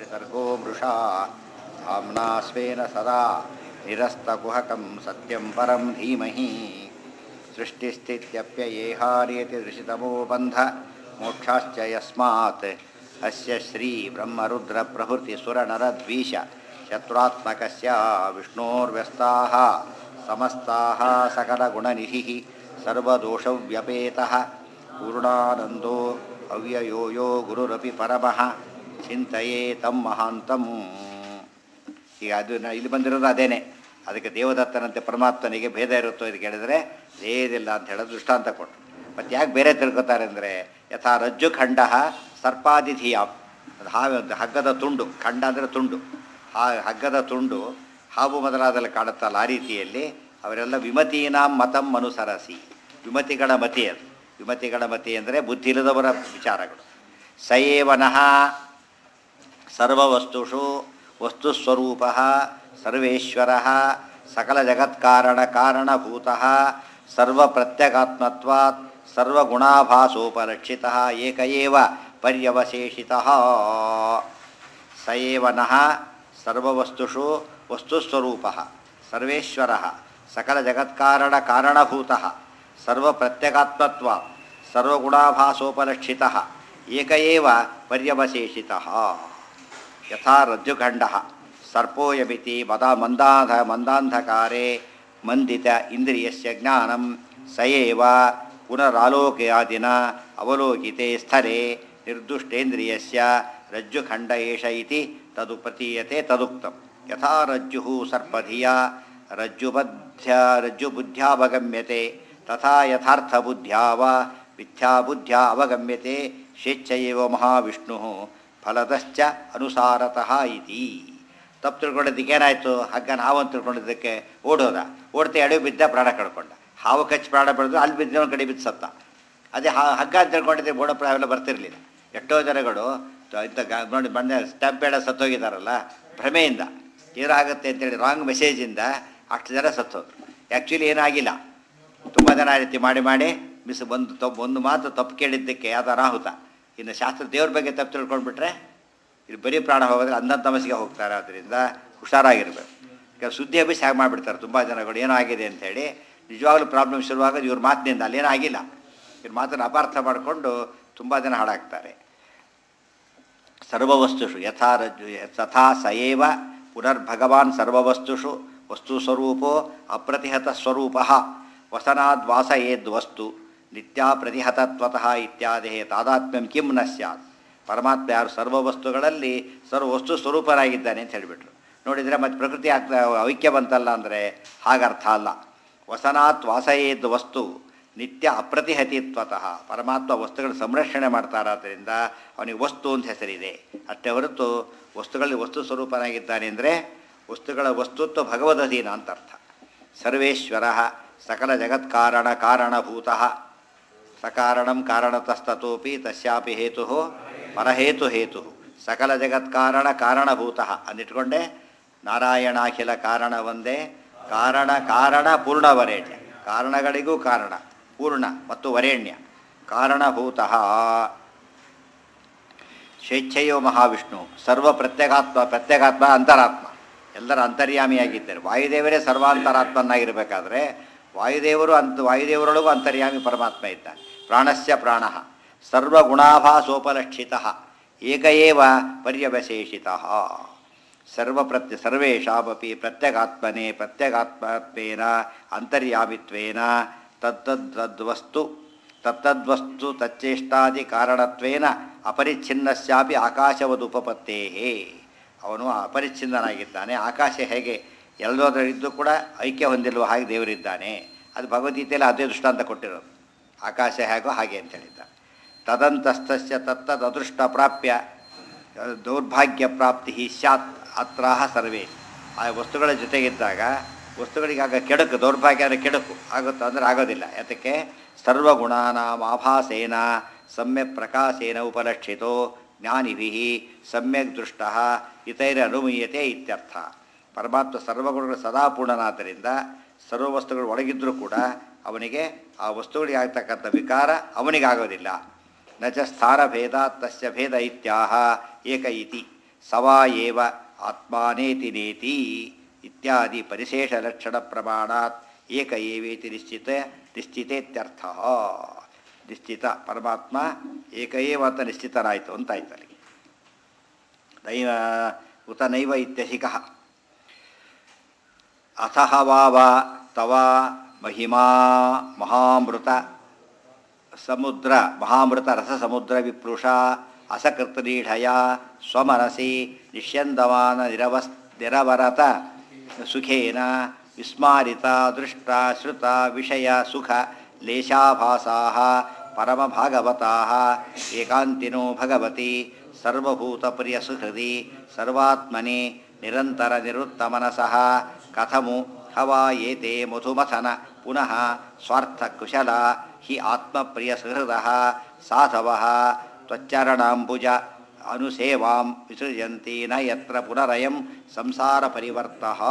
सर्गो मृषा धाम्ना स्वेन सदा निरस्तकुहकं सत्यं परं धीमहि सृष्टिस्थित्यप्ययेहार्यति ऋषितमो बन्ध मोक्षाश्च यस्मात् अस्य श्रीब्रह्मरुद्रप्रभृतिसुरनरद्वीष शत्रुरात्मकस्य विष्णोर्व्यस्ताः समस्ताः सकलगुणनिधिः सर्वदोषव्यपेतः पूर्णानन्दो ಅವ್ಯಯೋ ಯೋ ಗುರುರಪಿ ಪರಮಃ ಚಿಂತೆಯೇ ತಮ್ಮ ಮಹಾಂತಂ ಈಗ ಅದು ನ- ಇಲ್ಲಿ ಬಂದಿರೋದು ಅದೇನೆ ಅದಕ್ಕೆ ದೇವದತ್ತನಂತೆ ಪರಮಾತ್ಮನಿಗೆ ಭೇದ ಇರುತ್ತೋ ಇದು ಕೇಳಿದರೆ ಏದಿಲ್ಲ ಅಂತ ಹೇಳೋದು ದೃಷ್ಟಾಂತ ಕೊಟ್ಟರು ಮತ್ತು ಯಾಕೆ ಬೇರೆ ತಿಳ್ಕೊತಾರೆ ಅಂದರೆ ಯಥಾ ರಜ್ಜು ಖಂಡ ಸರ್ಪಾದಿಧಿಯಾಮ್ ಅದು ಹಾವು ಅದು ಹಗ್ಗದ ತುಂಡು ಖಂಡ ಅಂದರೆ ತುಂಡು ಆ ಹಗ್ಗದ ತುಂಡು ಹಾವು ಮೊದಲಾದಲ್ಲಿ ಕಾಣುತ್ತಲ್ಲ ಆ ರೀತಿಯಲ್ಲಿ ಅವರೆಲ್ಲ ವಿಮತೀನಾಂ ಮತಂ ಅನುಸರಸಿ ವಿಮತಿಗಳ ಮತಿ ಅದು ವಿಮತಿಗಳ ಮತಿ ಅಂದರೆ ಬುದ್ಧಿ ಇಲ್ಲದವರ ವಿಚಾರಗಳು ಸಯೇವನಃ ಸರ್ವವಸ್ತುಷು ವಸ್ತುಸ್ವರೂಪ ಸರ್ವೇಶ್ವರ ಸಕಲ ಜಗತ್ಕಾರಣ ಕಾರಣಭೂತ ಸರ್ವಪ್ರತ್ಯಗಾತ್ಮತ್ವಾತ್ ಸರ್ವಗುಣಾಭಾಸೋಪಲಕ್ಷಿತ ಏಕ ಏವ ಪರ್ಯವಶೇಷಿತ ಸಯೇವನಃ ಸರ್ವವಸ್ತುಷು ವಸ್ತುಸ್ವರೂಪ ಸರ್ವೇಶ್ವರ ಸಕಲ ಜಗತ್ಕಾರಣ ಕಾರಣಭೂತ ಸರ್ವಪ್ರತ್ಯಗಾತ್ಮತ್ವಾತ್ ಸರ್ವಗುಣಾಭಾಸೋಪಲಕ್ಷಿತ ಏಕ ಏವ ಪರ್ಯವಶೇಷಿತ ಯಥಾ ರಜ್ಜುಖಂಡ ಸರ್ಪೋಯಮಿತಿ ಮದ ಮಂದಾಧ ಮಂದಾಂಧಕಾರೆ ಮಂದಿತ ಇಂದ್ರಿಯಸ್ಯ ಜ್ಞಾನಂ ಸಯೇವ ಪುನರಾಲೋಕಯಾದಿನ ಅವಲೋಕಿತೆ ಸ್ಥರೆ ನಿರ್ದುಷ್ಟೇಂದ್ರಿಯಸ್ಯ ರಜ್ಜುಖಂಡ ಏಷ ಇತಿ ತದು ಪ್ರತೀಯತೆ ತದುಕ್ತಂ ಯಥಾ ರಜ್ಜು ಸರ್ಪಧಿಯ ರಜ್ಜುಬದ್ಧ್ಯ ರಜ್ಜುಬುದ್ಧ್ಯಾವಗಮ್ಯತೆ ತಥಾ ಯಥಾರ್ಥಬುದ್ಧ್ಯಾ ವ ಮಿಥ್ಯಾಬುದ್ಧ್ಯಾ ಅವಗಮ್ಯತೆ ಸ್ವೇಚ್ಛಯೇವ ಮಹಾವಿಷ್ಣು ಫಲದಶ್ಚ ಅನುಸಾರತಃ ಇತಿ ತಪ್ಪು ತಿಳ್ಕೊಂಡಿದ್ದಕ್ಕೆ ಏನಾಯಿತು ಹಗ್ಗನ ಹಾವು ಅಂತ ತಿಳ್ಕೊಂಡಿದ್ದಕ್ಕೆ ಓಡೋದ ಓಡ್ತಾ ಎಡೆ ಬಿದ್ದ ಪ್ರಾಣ ಕಳ್ಕೊಂಡ ಹಾವು ಕಚ್ಚಿ ಪ್ರಾಣ ಬೆಳೆದು ಅಲ್ಲಿ ಬಿದ್ದ ಕಡೆ ಬಿದ್ದು ಸತ್ತ ಅದೇ ಹಾ ಹಗ್ಗ ಅಂತ ತಿಳ್ಕೊಂಡಿದ್ರೆ ಬೋಡ ಪ್ರಾಣ ಅವೆಲ್ಲ ಬರ್ತಿರಲಿಲ್ಲ ಎಷ್ಟೋ ಜನಗಳು ತ- ಇಂಥ ಗಾ ನೋಡಿ ಬಂದ ಸ್ಟಂಪ್ ಬೇಡ ಸತ್ತೋಗಿದ್ದಾರಲ್ಲ ಭ್ರಮೆಯಿಂದ ಏನಾಗುತ್ತೆ ಅಂತೇಳಿ ರಾಂಗ್ ಮೆಸೇಜಿಂದ ಅಷ್ಟು ಜನ ಸತ್ತೋದ್ರು ಆ್ಯಕ್ಚುಲಿ ಏನಾಗಿಲ್ಲ ತುಂಬ ಜನ ಆ ರೀತಿ ಮಾಡಿ ಮಾಡಿ ಮಿಸ್ ಒಂದು ತಪ್ಪು ಒಂದು ಮಾತು ತಪ್ಪು ಕೇಳಿದ್ದಕ್ಕೆ ಅದು ಅನಾಹುತ ಇನ್ನು ಶಾಸ್ತ್ರ ದೇವ್ರ ಬಗ್ಗೆ ತಪ್ಪು ತಿಳ್ಕೊಂಡ್ಬಿಟ್ರೆ ಇಲ್ಲಿ ಬರೀ ಪ್ರಾಣ ಹೋಗೋದ್ರೆ ಅಂಧ ತಮಸಿಗೆ ಹೋಗ್ತಾರೆ ಅದರಿಂದ ಹುಷಾರಾಗಿರ್ಬೇಕು ಈಗ ಸುದ್ದಿ ಅಭಿಷೇಕ ಹಾಗೆ ಮಾಡಿಬಿಡ್ತಾರೆ ತುಂಬ ಜನಗಳು ಏನೋ ಆಗಿದೆ ಅಂಥೇಳಿ ನಿಜವಾಗ್ಲೂ ಪ್ರಾಬ್ಲಮ್ ಶುರುವಾಗೋದು ಇವ್ರ ಮಾತಿನಿಂದ ಅಲ್ಲೇನೂ ಆಗಿಲ್ಲ ಇವ್ರ ಮಾತನ್ನು ಅಪಾರ್ಥ ಮಾಡಿಕೊಂಡು ತುಂಬ ಜನ ಹಾಳಾಗ್ತಾರೆ ಸರ್ವವಸ್ತುಷು ಯಥಾ ರಜ್ಜು ತಥಾ ಸಯೇವ ಪುನರ್ಭಗವಾನ್ ಸರ್ವವಸ್ತುಷು ವಸ್ತುಸ್ವರೂಪೋ ಅಪ್ರತಿಹತ ಸ್ವರೂಪ ವಸನಾದ್ವಾಸಯೇದ್ವಸ್ತು ನಿತ್ಯಾ ಪ್ರತಿಹತತ್ವತಃ ಇತ್ಯಾದಿ ತಾದಾತ್ಮ್ಯಂ ಕಿಂ ನ ಸ್ಯಾತ್ ಪರಮಾತ್ಮ ಯಾರು ಸರ್ವ ವಸ್ತುಗಳಲ್ಲಿ ಸರ್ವ ವಸ್ತು ಸ್ವರೂಪರಾಗಿದ್ದಾನೆ ಅಂತ ಹೇಳಿಬಿಟ್ರು ನೋಡಿದರೆ ಮತ್ತೆ ಪ್ರಕೃತಿ ಆಗ್ತಾ ಐಕ್ಯ ಬಂತಲ್ಲ ಅಂದರೆ ಹಾಗರ್ಥ ಅಲ್ಲ ವಸನಾತ್ ವಾಸಯೇದ್ ವಸ್ತು ನಿತ್ಯ ಅಪ್ರತಿಹತಿತ್ವತಃ ಪರಮಾತ್ಮ ವಸ್ತುಗಳ ಸಂರಕ್ಷಣೆ ಮಾಡ್ತಾರಾದ್ದರಿಂದ ಅವನಿಗೆ ವಸ್ತು ಅಂತ ಹೆಸರಿದೆ ಅಷ್ಟೇ ಹೊರತು ವಸ್ತುಗಳಲ್ಲಿ ವಸ್ತು ಸ್ವರೂಪನಾಗಿದ್ದಾನೆ ಅಂದರೆ ವಸ್ತುಗಳ ವಸ್ತುತ್ವ ಭಗವದಧೀನ ಅಂತ ಅರ್ಥ ಸರ್ವೇಶ್ವರ ಸಕಲ ಜಗತ್ಕಾರಣ ಕಾರಣಭೂತ ಸಕಾರಣಂ ಕಾರಣತಸ್ತತೋಪಿ ತಸ್ಯಾಪಿ ಹೇತು ಪರಹೇತು ಹೇತು ಸಕಲ ಜಗತ್ಕಾರಣ ಕಾರಣಭೂತ ಅಂದಿಟ್ಕೊಂಡೆ ನಾರಾಯಣಾಖಿಲ ಕಾರಣ ಒಂದೇ ಕಾರಣ ಕಾರಣ ಪೂರ್ಣ ವರೇಣ್ಯ ಕಾರಣಗಳಿಗೂ ಕಾರಣ ಪೂರ್ಣ ಮತ್ತು ವರೇಣ್ಯ ಕಾರಣಭೂತ ಸ್ವೇಚ್ಛೆಯೋ ಮಹಾವಿಷ್ಣು ಸರ್ವ ಪ್ರತ್ಯೇಗಾತ್ಮ ಪ್ರತ್ಯೇಗಾತ್ಮ ಅಂತರಾತ್ಮ ಎಲ್ಲರ ಅಂತರ್ಯಾಮಿಯಾಗಿದ್ದಾರೆ ವಾಯುದೇವರೇ ಸರ್ವಾಂತರಾತ್ಮನಾಗಿರಬೇಕಾದ್ರೆ ವಾಯುದೇವರು ಅಂತ ವಾಯುದೇವರೊಳಗೂ ಅಂತರ್ಯಾಮಿ ಪರಮಾತ್ಮ ಇದ್ದಾನೆ ಪ್ರಾಣಸ್ಯ ಪ್ರಾಣ ಸರ್ವಗುಣಾಭಾಸೋಪಲಕ್ಷಿತ ಏಕ ಏವ ಪರ್ಯವಶೇಷಿತ ಸರ್ವಪ್ರತ್ಯ ಸರ್ವೇಷಾಮಪಿ ಪ್ರತ್ಯಗಾತ್ಮನೆ ಪ್ರತ್ಯಗಾತ್ಮತ್ವೇನ ಅಂತರ್ಯಾಮಿತ್ವೇನ ತತ್ತದ್ವಸ್ತು ತತ್ತದ್ವಸ್ತು ತಚ್ಚೇಷ್ಟಾದಿ ಕಾರಣತ್ವೇನ ಅಪರಿಚ್ಛಿನ್ನಸ್ಯಾಪಿ ಆಕಾಶವದುಪಪತ್ತೇ ಅವನು ಅಪರಿಚ್ಛಿನ್ನನಾಗಿದ್ದಾನೆ ಆಕಾಶ ಹೇಗೆ ಎಲ್ಲೋದರಿದ್ದು ಕೂಡ ಐಕ್ಯ ಹೊಂದಿರುವ ಹಾಗೆ ದೇವರಿದ್ದಾನೆ ಅದು ಭಗವದ್ಗೀತೆಯಲ್ಲಿ ಅದೇ ದೃಷ್ಟಾಂತ ಕೊಟ್ಟಿರೋದು ಆಕಾಶ ಹೇಗೋ ಹಾಗೆ ಅಂತ ಹೇಳಿದ್ದ ತದಂತಸ್ತಸ್ಯ ತತ್ತದೃಷ್ಟ ಪ್ರಾಪ್ಯ ದೌರ್ಭಾಗ್ಯ ಪ್ರಾಪ್ತಿ ಸ್ಯಾತ್ ಅತ್ರಾಹ ಸರ್ವೇ ಆ ವಸ್ತುಗಳ ಜೊತೆಗಿದ್ದಾಗ ವಸ್ತುಗಳಿಗಾಗ ಕೆಡುಕು ದೌರ್ಭಾಗ್ಯ ಅಂದರೆ ಕೆಡುಕು ಆಗುತ್ತೋ ಅಂದರೆ ಆಗೋದಿಲ್ಲ ಯಾತಕ್ಕೆ ಸರ್ವಗುಣಾನಾಂ ಆಭಾಸೇನ ಸಮ್ಯಕ್ ಪ್ರಕಾಶೇನ ಉಪಲಕ್ಷಿತೋ ಜ್ಞಾನಿಭಿ ಸಮ್ಯಕ್ ದೃಷ್ಟ ಇತೈರ ಅನುಮೀಯತೆ ಇತ್ಯರ್ಥ ಪರಮಾತ್ಮ ಸರ್ವಗುಣಗಳು ಸದಾ ಪೂರ್ಣನಾದ್ದರಿಂದ ಸರ್ವ ವಸ್ತುಗಳು ಒಳಗಿದ್ದರೂ ಕೂಡ ಅವನಿಗೆ ಆ ವಸ್ತುಗಳಿಗೆ ಆಗ್ತಕ್ಕಂಥ ವಿಕಾರ ಅವನಿಗಾಗೋದಿಲ್ಲ ನ ಚ ಸ್ಥಾನ ಭೇದ ತಸ್ಯ ಭೇದ ಇತ್ಯಾಹ ಏಕ ಇತಿ ಸವಾ ಏವ ಆತ್ಮಾನೇತಿ ನೇತಿ ಇತ್ಯಾದಿ ಪರಿಶೇಷ ಲಕ್ಷಣ ಪ್ರಮಾಣಾತ್ ಏಕ ಏವೇತಿ ನಿಶ್ಚಿತ ನಿಶ್ಚಿತೇತ್ಯರ್ಥ ನಿಶ್ಚಿತ ಪರಮಾತ್ಮ ಏಕ ಏವ ಅಂತ ನಿಶ್ಚಿತನಾಯಿತು ಅಂತಾಯ್ತು ಅಲ್ಲಿ ದೈವ ಉತ ನೈವ ಇತ್ಯಧಿಕ ಅಥಃ ವಾವ ತವ ಮಹಿಮಾ ಮಹಾಮೃತ ಸಮುದ್ರ ಮಹಾಮೃತ ರಸ ಸಮುದ್ರ ವಿಪ್ರುಷ ಅಸಕೃತನೀಢಯ ಸ್ವಮನಸಿ ನಿಷ್ಯಂದಮಾನ ನಿರವಸ್ ನಿರವರತ ಸುಖೇನ ವಿಸ್ಮಾರಿತ ದೃಷ್ಟ ಶ್ರುತ ವಿಷಯ ಸುಖ ಲೇಶಾಭಾಸಾ ಪರಮಭಾಗವತಾ ಏಕಾಂತಿನೋ ಭಗವತಿ ಸರ್ವಭೂತಪ್ರಿಯ ಸುಹೃದಿ ಸರ್ವಾತ್ಮನಿ ನಿರಂತರ ನಿವೃತ್ತಮನಸಃ ಕಥಮು ಹವಾ ಏತೆ ಮಧುಮಥನ ಪುನಃ ಸ್ವಾರ್ಥ ಕುಶಲ ಹಿ ಆತ್ಮಪ್ರಿಯ ಸುಹೃದ ಸಾಧವ ತ್ವಚ್ಚರಣಾಂಬುಜ ಅನುಸೇವಾಂ ವಿಸೃಜಂತಿ ನ ಯತ್ರ ಪುನರಯಂ ಸಂಸಾರ ಪರಿವರ್ತಃ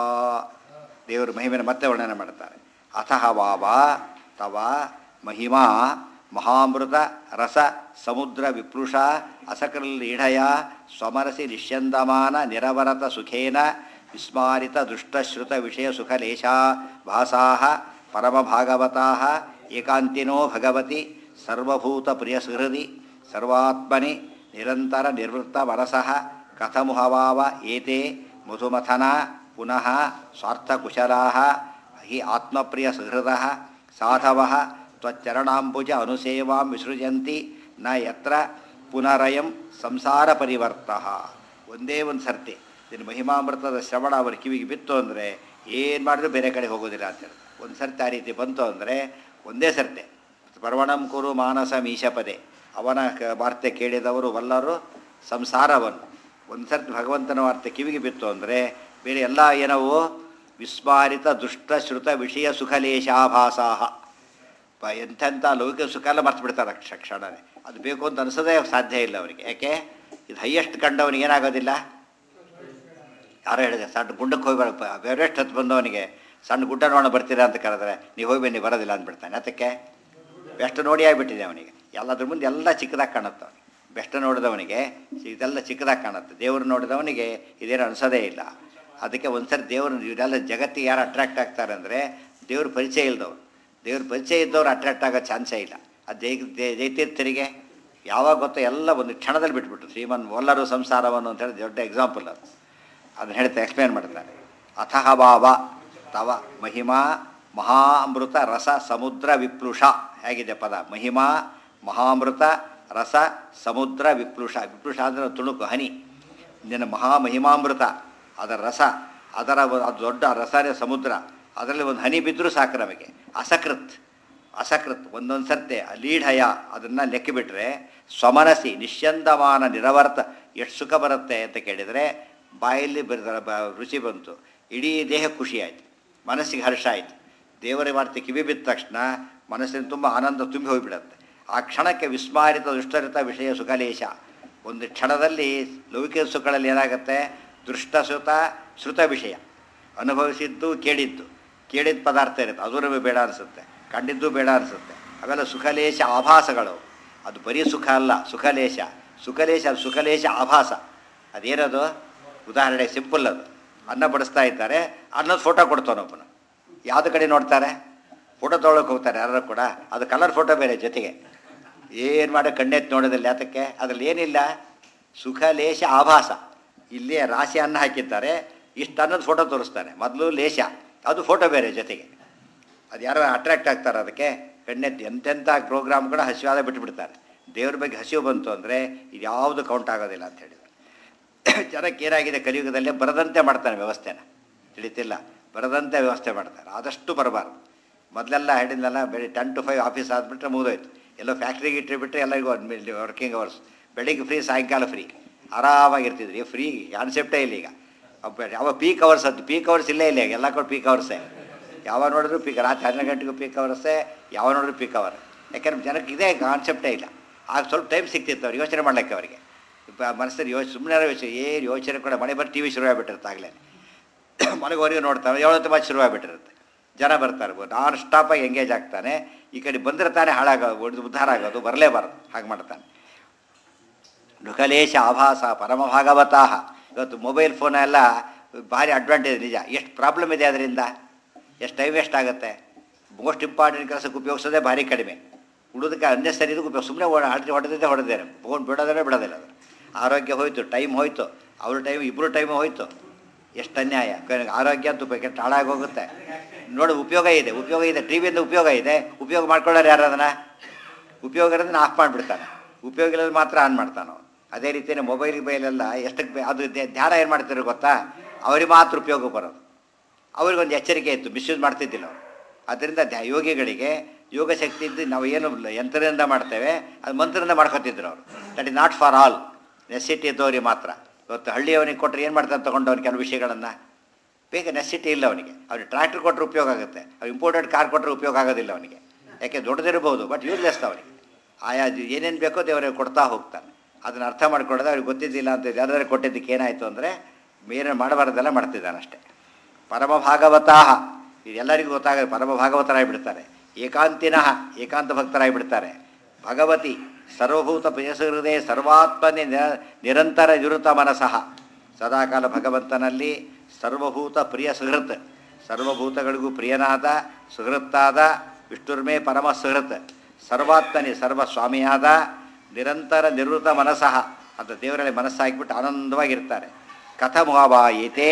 ದೇವರು ಮಹಿಮೆಯನ್ನು ಮತ್ತೆ ವರ್ಣನೆ ಮಾಡ್ತಾರೆ ಅಥಃ ವಾವ ತವ ಮಹಿಮಾ ಮಹಾಮೃತ ರಸ ಸಮುದ್ರ ವಿಪ್ರುಷ ಅಸಕೃಲ್ಲೀಢಯ ಸ್ವಮನಸಿ ನಿಶ್ಯಂದಮಾನ ನಿರವರತ ಸುಖೇನ ವಿಸ್ಮಾರಿತ ದುಷ್ಟಶ್ರುತ ವಿಷಯ ಸುಖಲೇಶಾ ಭಾಸಾ ಪರಮಭಾಗವತಾ ಏಕಾಂತಿನೋ ಭಗವತಿ ಸರ್ವಭೂತ ಪ್ರಿಯ ಸುಹೃದಿ ಸರ್ವಾತ್ಮನಿ ನಿರಂತರ ನಿವೃತ್ತ ಮನಸಃ ಕಥಮುಹವಾವ ಏತೆ ಮಧುಮಥನ ಪುನಃ ಸ್ವಾರ್ಥಕುಶಲಾ ಹಿ ಆತ್ಮಪ್ರಿಯ ಸುಹೃದ ಸಾಧವ ತ್ವಚ್ಚರಣಾಂಬುಜ ಅನುಸೇವಾಂ ವಿಸೃಜಂತಿ ನ ಯತ್ರ ಪುನರಯಂ ಸಂಸಾರ ಪರಿವರ್ತಃ ಒಂದೇ ಒಂದು ಸರ್ತಿ ನಿನ್ನ ಮಹಿಮಾಮೃತದ ಶ್ರವಣ ಅವರ ಕಿವಿಗೆ ಬಿತ್ತು ಅಂದರೆ ಏನು ಮಾಡಿದ್ರು ಬೇರೆ ಕಡೆ ಹೋಗೋದಿಲ್ಲ ಅಂತೇಳಿ ಒಂದು ಸರ್ತಿ ಆ ರೀತಿ ಬಂತು ಅಂದರೆ ಒಂದೇ ಸರ್ತೆ ಪರ್ವಣಂ ಕುರು ಮಾನಸ ಮೀಶಪದೆ ಅವನ ಕ ವಾರ್ತೆ ಕೇಳಿದವರು ವಲ್ಲರು ಸಂಸಾರವನ್ನು ಒಂದು ಸರ್ತಿ ಭಗವಂತನ ವಾರ್ತೆ ಕಿವಿಗೆ ಬಿತ್ತು ಅಂದರೆ ಬೇರೆ ಎಲ್ಲ ಏನವು ವಿಸ್ಮಾರಿತ ದುಷ್ಟ ಶ್ರುತ ವಿಷಯ ಸುಖಲೇಶಾಭಾಸಾಹ ಪ ಎಂಥೆಂಥ ಲೌಕಿಕ ಸುಖ ಎಲ್ಲ ಮರ್ತು ಬಿಡ್ತಾರೆ ಕ್ಷ ಕ್ಷಣನೇ ಅದು ಬೇಕು ಅಂತ ಅನಿಸೋದೇ ಸಾಧ್ಯ ಇಲ್ಲ ಅವರಿಗೆ ಯಾಕೆ ಇದು ಹೈಯೆಸ್ಟ್ ಕಂಡವನಿಗೆ ಏನಾಗೋದಿಲ್ಲ ಯಾರೋ ಹೇಳಿದೆ ಸಣ್ಣ ಗುಡ್ಡಕ್ಕೆ ಹೋಗ್ಬೇಡ ಎವರೆಸ್ಟ್ ಹತ್ತು ಬಂದವನಿಗೆ ಸಣ್ಣ ಗುಡ್ಡ ನೋಡೋಣ ಬರ್ತೀರಾ ಅಂತ ಕರೆದ್ರೆ ನೀವು ಹೋಗಿ ಬನ್ನಿ ಬರೋದಿಲ್ಲ ಅಂದ್ಬಿಡ್ತಾನೆ ಅದಕ್ಕೆ ಬೆಸ್ಟ್ ನೋಡಿ ಆಗಿಬಿಟ್ಟಿದೆ ಅವನಿಗೆ ಎಲ್ಲದ್ರ ಮುಂದೆ ಎಲ್ಲ ಚಿಕ್ಕದಾಗಿ ಕಾಣುತ್ತೆ ಅವನಿಗೆ ಬೆಸ್ಟ್ ನೋಡಿದವನಿಗೆ ಇದೆಲ್ಲ ಚಿಕ್ಕದಾಗಿ ಕಾಣುತ್ತೆ ದೇವರು ನೋಡಿದವನಿಗೆ ಇದೇನು ಅನಿಸೋದೇ ಇಲ್ಲ ಅದಕ್ಕೆ ಒಂದ್ಸರಿ ದೇವರು ಇವರೆಲ್ಲ ಜಗತ್ತಿಗೆ ಯಾರು ಅಟ್ರಾಕ್ಟ್ ಆಗ್ತಾರೆ ಅಂದರೆ ದೇವ್ರ ಪರಿಚಯ ಇಲ್ದವ್ರು ದೇವ್ರ ಪರಿಚಯ ಇದ್ದವ್ರು ಅಟ್ರಾಕ್ಟ್ ಆಗೋ ಚಾನ್ಸೇ ಇಲ್ಲ ಅದು ಜೈ ಜೈ- ಜೈತೀರ್ಥರಿಗೆ ಯಾವಾಗ ಗೊತ್ತೋ ಎಲ್ಲ ಒಂದು ಕ್ಷಣದಲ್ಲಿ ಬಿಟ್ಬಿಟ್ರು ಶ್ರೀಮನ್ ಒಲ್ಲರು ಸಂಸಾರವನ್ನು ಅಂತ ಹೇಳಿ ದೊಡ್ಡ ಎಕ್ಸಾಂಪಲ್ ಅದು ಅದನ್ನ ಹೇಳ್ತಾ ಎಕ್ಸ್ಪ್ಲೇನ್ ಮಾಡ್ತಾರೆ ಅಥಃ ಭಾವ ತವ ಮಹಿಮಾ ಮಹಾಮೃತ ರಸ ಸಮುದ್ರ ವಿಪ್ಲುಷ ಹೇಗಿದೆ ಪದ ಮಹಿಮಾ ಮಹಾಮೃತ ರಸ ಸಮುದ್ರ ವಿಪ್ಲುಷ ವಿಪ್ಲುಷ ಅಂದರೆ ತುಣುಕು ಹನಿ ನಿನ್ನ ಮಹಾಮಹಿಮಾಮೃತ ಅದರ ರಸ ಅದರ ಒಂದು- ಅದು ದೊಡ್ಡ ರಸನೇ ಸಮುದ್ರ ಅದರಲ್ಲಿ ಒಂದು ಹನಿ ಬಿದ್ದರೂ ಸಾಕು ನಮಗೆ ಅಸಕೃತ್ ಅಸಕೃತ್ ಒಂದೊಂದು ಸರ್ತೆ ಲೀಢಯ ಅದನ್ನು ಲೆಕ್ಕ ಬಿಟ್ಟರೆ ಸ್ವಮನಸಿ ನಿಶ್ಯಂದಮಾನ ನಿರವರ್ತ ಎಷ್ಟು ಸುಖ ಬರುತ್ತೆ ಅಂತ ಕೇಳಿದರೆ ಬಾಯಲ್ಲಿ ಬರ ಬ ರುಚಿ ಬಂತು ಇಡೀ ದೇಹ ಖುಷಿ ಆಯಿತು ಮನಸ್ಸಿಗೆ ಹರ್ಷ ಆಯಿತು ದೇವರ ವಾರ್ತೆ ಕಿವಿ ಬಿದ್ದ ತಕ್ಷಣ ಮನಸ್ಸಿನ ತುಂಬ ಆನಂದ ತುಂಬಿ ಹೋಗಿಬಿಡುತ್ತೆ ಆ ಕ್ಷಣಕ್ಕೆ ವಿಸ್ಮಾರಿತ ದುಷ್ಟರಿತ ವಿಷಯ ಸುಖಲೇಶ ಒಂದು ಕ್ಷಣದಲ್ಲಿ ಲೌಕಿಕ ಸುಖಗಳಲ್ಲಿ ಏನಾಗುತ್ತೆ ದೃಷ್ಟಸುತ ಶ್ರುತ ವಿಷಯ ಅನುಭವಿಸಿದ್ದು ಕೇಳಿದ್ದು ಕೇಳಿದ ಪದಾರ್ಥ ಇರುತ್ತೆ ಅದು ನಮಗೆ ಬೇಡ ಅನಿಸುತ್ತೆ ಕಂಡಿದ್ದು ಬೇಡ ಅನಿಸುತ್ತೆ ಅವೆಲ್ಲ ಸುಖಲೇಶ ಆಭಾಸಗಳು ಅದು ಬರೀ ಸುಖ ಅಲ್ಲ ಸುಖಲೇಶ ಸುಖಲೇಶ ಅದು ಸುಖಲೇಶ ಆಭಾಸ ಅದೇನದು ಉದಾಹರಣೆ ಸಿಂಪಲ್ ಅದು ಅನ್ನ ಬಡಿಸ್ತಾ ಇದ್ದಾರೆ ಅನ್ನದ ಫೋಟೋ ಕೊಡ್ತಾನೊಬ್ಬನು ಯಾವ್ದು ಕಡೆ ನೋಡ್ತಾರೆ ಫೋಟೋ ತೊಗೊಳಕ್ಕೆ ಹೋಗ್ತಾರೆ ಯಾರು ಕೂಡ ಅದು ಕಲರ್ ಫೋಟೋ ಬೇರೆ ಜೊತೆಗೆ ಏನು ಮಾಡೋ ಕಣ್ಣೆತ್ತು ನೋಡೋದಿಲ್ಲ ಯಾತಕ್ಕೆ ಅದರಲ್ಲಿ ಏನಿಲ್ಲ ಸುಖ ಲೇಷ ಆಭಾಸ ಇಲ್ಲೇ ರಾಶಿ ಅನ್ನ ಹಾಕಿದ್ದಾರೆ ಇಷ್ಟು ಅನ್ನದ ಫೋಟೋ ತೋರಿಸ್ತಾನೆ ಮೊದಲು ಲೇಷ ಅದು ಫೋಟೋ ಬೇರೆ ಜೊತೆಗೆ ಅದು ಯಾರು ಅಟ್ರಾಕ್ಟ್ ಆಗ್ತಾರೆ ಅದಕ್ಕೆ ಕಣ್ಣೆತ್ತಿ ಎಂತೆಂಥ ಪ್ರೋಗ್ರಾಮ್ಗಳು ಹಸಿವಾದ ಬಿಟ್ಟುಬಿಡ್ತಾರೆ ದೇವ್ರ ಬಗ್ಗೆ ಹಸಿವು ಬಂತು ಅಂದರೆ ಇದು ಯಾವುದು ಕೌಂಟ್ ಆಗೋದಿಲ್ಲ ಅಂತ ಹೇಳಿದ್ರು ಜನಕ್ಕೆ ಏನಾಗಿದೆ ಕಲಿಯುಗದಲ್ಲೇ ಬರದಂತೆ ಮಾಡ್ತಾನೆ ವ್ಯವಸ್ಥೆನ ತಿಳಿತಿಲ್ಲ ಬರದಂತೆ ವ್ಯವಸ್ಥೆ ಮಾಡ್ತಾರೆ ಆದಷ್ಟು ಬರಬಾರ್ದು ಮೊದಲೆಲ್ಲ ಹೇಳಿದ್ನಲ್ಲ ಬೆಳಿ ಟೆನ್ ಟು ಫೈವ್ ಆಫೀಸ್ ಆದ್ಬಿಟ್ರೆ ಮುಗಿದೋಯ್ತು ಎಲ್ಲೋ ಫ್ಯಾಕ್ಟ್ರಿಗೆ ಇಟ್ಟಿಬಿಟ್ರೆ ಎಲ್ಲರಿಗೂ ವರ್ಕಿಂಗ್ ಅವರ್ಸ್ ಬೆಳಿಗ್ಗೆ ಫ್ರೀ ಸಾಯಂಕಾಲ ಫ್ರೀ ಆರಾಮಾಗಿರ್ತಿದ್ರಿ ಫ್ರೀ ಕಾನ್ಸೆಪ್ಟೇ ಇಲ್ಲ ಈಗ ಒಬ್ಬ- ಯಾವ ಪೀಕ್ ಅವರ್ಸ್ ಅದು ಪೀಕ್ ಅವರ್ಸ್ ಇಲ್ಲೇ ಇಲ್ಲ ಈಗ ಎಲ್ಲ ಕಡೆ ಪೀಕ್ ಅವರ್ಸೇ ಯಾವಾಗ ನೋಡಿದ್ರು ಪೀಕ್ ರಾತ್ರಿ ಹನ್ನೆರಡು ಗಂಟೆಗೂ ಪೀಕ್ ಅವರ್ಸೇ ಯಾವ ನೋಡಿದ್ರು ಪೀಕ್ ಅವರ್ ಯಾಕಂದ್ರೆ ಜನಕ್ಕೆ ಇದೇ ಕಾನ್ಸೆಪ್ಟೇ ಇಲ್ಲ ಆಗ ಸ್ವಲ್ಪ ಟೈಮ್ ಸಿಕ್ತಿತ್ತು ಅವ್ರಿಗೆ ಯೋಚನೆ ಮಾಡ್ಲಿಕ್ಕೆ ಅವರಿಗೆ ಮನಸ್ಸಲ್ಲಿ ಯೋಚನೆ ಸುಮ್ಮನೆ ಯೋಚನೆ ಏನು ಯೋಚನೆ ಕೂಡ ಮನೆ ಬರೋ ಟಿ ವಿ ಶುರುವಾಗಿಬಿಟ್ಟಿರುತ್ತೆ ಆಗಲೇ ಮನೆಗೋರಿಗೆ ನೋಡ್ತಾರೆ ಏಳತ್ತು ಮಾತು ಶುರುವಾಗಿಬಿಟ್ಟಿರುತ್ತೆ ಜನ ಬರ್ತಾರೆ ನಾನ್ ಸ್ಟಾಪಾಗಿ ಎಂಗೇಜ್ ಆಗ್ತಾನೆ ಈ ಕಡೆ ಬಂದರೆ ತಾನೇ ಹಾಳಾಗೋದು ಒಡ್ದು ಉದ್ಧಾರ ಆಗೋದು ಬರಲೇಬಾರ್ದು ಹಾಗೆ ಮಾಡ್ತಾನೆ ನುಖಲೇಶ ಆಭಾಸ ಪರಮ ಭಾಗವತಾಹ ಇವತ್ತು ಮೊಬೈಲ್ ಫೋನ್ ಎಲ್ಲ ಭಾರಿ ಅಡ್ವಾಂಟೇಜ್ ನಿಜ ಎಷ್ಟು ಪ್ರಾಬ್ಲಮ್ ಇದೆ ಅದರಿಂದ ಎಷ್ಟು ಟೈಮ್ ವೇಸ್ಟ್ ಆಗುತ್ತೆ ಮೋಸ್ಟ್ ಇಂಪಾರ್ಟೆಂಟ್ ಕೆಲಸಕ್ಕೆ ಉಪಯೋಗಿಸೋದೇ ಭಾರಿ ಕಡಿಮೆ ಉಳಿದಕ್ಕೆ ಅನ್ನೆಸರಿ ಇದಕ್ಕೆ ಉಪಯೋಗ ಸುಮ್ಮನೆ ಓಡ ಆಡ್ತಿ ಹೊಡೆದಿದ್ದೆ ಹೊಡೆದೇನೆ ಫೋನ್ ಬಿಡೋದ್ರೆ ಬಿಡೋದಿಲ್ಲ ಅದು ಆರೋಗ್ಯ ಹೋಯ್ತು ಟೈಮ್ ಹೋಯ್ತು ಅವ್ರ ಟೈಮ್ ಇಬ್ಬರು ಟೈಮ್ ಹೋಯ್ತು ಎಷ್ಟು ಅನ್ಯಾಯ ಕ- ಆರೋಗ್ಯ ಅಂತೂ ಕೆಟ್ಟ ಹಾಳಾಗೋಗುತ್ತೆ ನೋಡಿ ಉಪಯೋಗ ಇದೆ ಉಪಯೋಗ ಇದೆ ಟಿ ವಿಯಿಂದ ಉಪಯೋಗ ಇದೆ ಉಪಯೋಗ ಮಾಡ್ಕೊಳ್ಳೋರು ಯಾರು ಅದನ್ನು ಉಪಯೋಗ ಇರೋದನ್ನ ಆಫ್ ಮಾಡಿಬಿಡ್ತಾನೆ ಉಪಯೋಗ ಇರೋದು ಮಾತ್ರ ಆನ್ ಮಾಡ್ತಾನೆ ಅವ್ನು. ಅದೇ ರೀತಿಯೇ ಮೊಬೈಲ್ ಗಿಬೈಲೆಲ್ಲ ಎಷ್ಟಕ್ಕೆ ಬೇ ಅದು ಧ್ಯ- ಧ್ಯಾನ ಏನು ಮಾಡ್ತಾರೆ ಗೊತ್ತಾ ಅವ್ರಿಗೆ ಮಾತ್ರ ಉಪಯೋಗ ಬರೋದು ಅವ್ರಿಗೊಂದು ಎಚ್ಚರಿಕೆ ಇತ್ತು ಮಿಸ್ಯೂಸ್ ಮಾಡ್ತಿದ್ದಿಲ್ಲ ಅವರು ಅದರಿಂದ ಧ್ಯ- ಯೋಗಿಗಳಿಗೆ ಯೋಗ ಶಕ್ತಿ ಇದ್ದು ನಾವು ಏನು ಯಂತ್ರದಿಂದ ಮಾಡ್ತೇವೆ ಅದು ಮಂತ್ರದಿಂದ ಮಾಡ್ಕೊತಿದ್ರು ಅವರು that is not for all necessity ಇದ್ದವ್ರಿಗೆ ಮಾತ್ರ ಇವತ್ತು ಹಳ್ಳಿಯವನಿಗೆ ಕೊಟ್ಟರೆ ಏನು ಮಾಡ್ತಾನೆ ತೊಗೊಂಡವನು ಕೆಲವು ವಿಷಯಗಳನ್ನು ಬೇಗ ನೆಸಿಟಿ ಇಲ್ಲ ಅವನಿಗೆ ಅವ್ನಿಗೆ ಟ್ರ್ಯಾಕ್ಟರ್ ಕೊಟ್ಟರೆ ಉಪಯೋಗ ಆಗುತ್ತೆ ಅವ್ನು ಇಂಪೋರ್ಟೆಡ್ ಕಾರ್ ಕೊಟ್ಟರೆ ಉಪಯೋಗ ಆಗೋದಿಲ್ಲ ಅವನಿಗೆ ಯಾಕೆ ದೊಡ್ಡದಿರ್ಬೋದು ಬಟ್ ಯೂಸ್ಲೆಸ್ ಅವನಿಗೆ ಆಯಾ ಏನೇನು ಬೇಕೋ ದೇವರಿಗೆ ಕೊಡ್ತಾ ಹೋಗ್ತಾನೆ ಅದನ್ನು ಅರ್ಥ ಮಾಡ್ಕೊಳ್ಳೋದು ಅವ್ರಿಗೆ ಗೊತ್ತಿದ್ದಿಲ್ಲ ಅಂತ ಯಾರಾದ್ರೂ ಕೊಟ್ಟಿದ್ದಕ್ಕೆ ಏನಾಯಿತು ಅಂದರೆ ಬೇರೆ ಮಾಡಬಾರ್ದೆಲ್ಲ ಮಾಡ್ತಿದ್ದಾನೆ ಅಷ್ಟೇ ಪರಮ ಭಾಗವತಾಹ ಇದೆಲ್ಲರಿಗೂ ಗೊತ್ತಾಗ ಪರಮ ಭಾಗವತರಾಗಿಬಿಡ್ತಾರೆ ಏಕಾಂತಿನಃ ಏಕಾಂತ ಭಕ್ತರಾಗಿಬಿಡ್ತಾರೆ ಭಗವತಿ ಸರ್ವಭೂತ ಪ್ರಿಯಸಹೃದಯ ಸರ್ವಾತ್ಮನೆ ನಿರ- ನಿರಂತರ ನಿರುತ ಮನಸಃ ಸದಾಕಾಲ ಭಗವಂತನಲ್ಲಿ ಸರ್ವಭೂತ ಪ್ರಿಯ ಸುಹೃತ್ ಸರ್ವಭೂತಗಳಿಗೂ ಪ್ರಿಯನಾದ ಸುಹೃತ್ತಾದ ವಿಷ್ಣುರ್ಮೇ ಪರಮ ಸುಹೃತ್ ಸರ್ವಾತ್ಮನೆ ಸರ್ವಸ್ವಾಮಿಯಾದ ನಿರಂತರ ನಿವೃತ್ತ ಮನಸಃ ಅಂತ ದೇವರಲ್ಲಿ ಮನಸ್ಸಾಗಿಬಿಟ್ಟು ಆನಂದವಾಗಿರ್ತಾರೆ ಕಥಮುವಾ ಏತೆ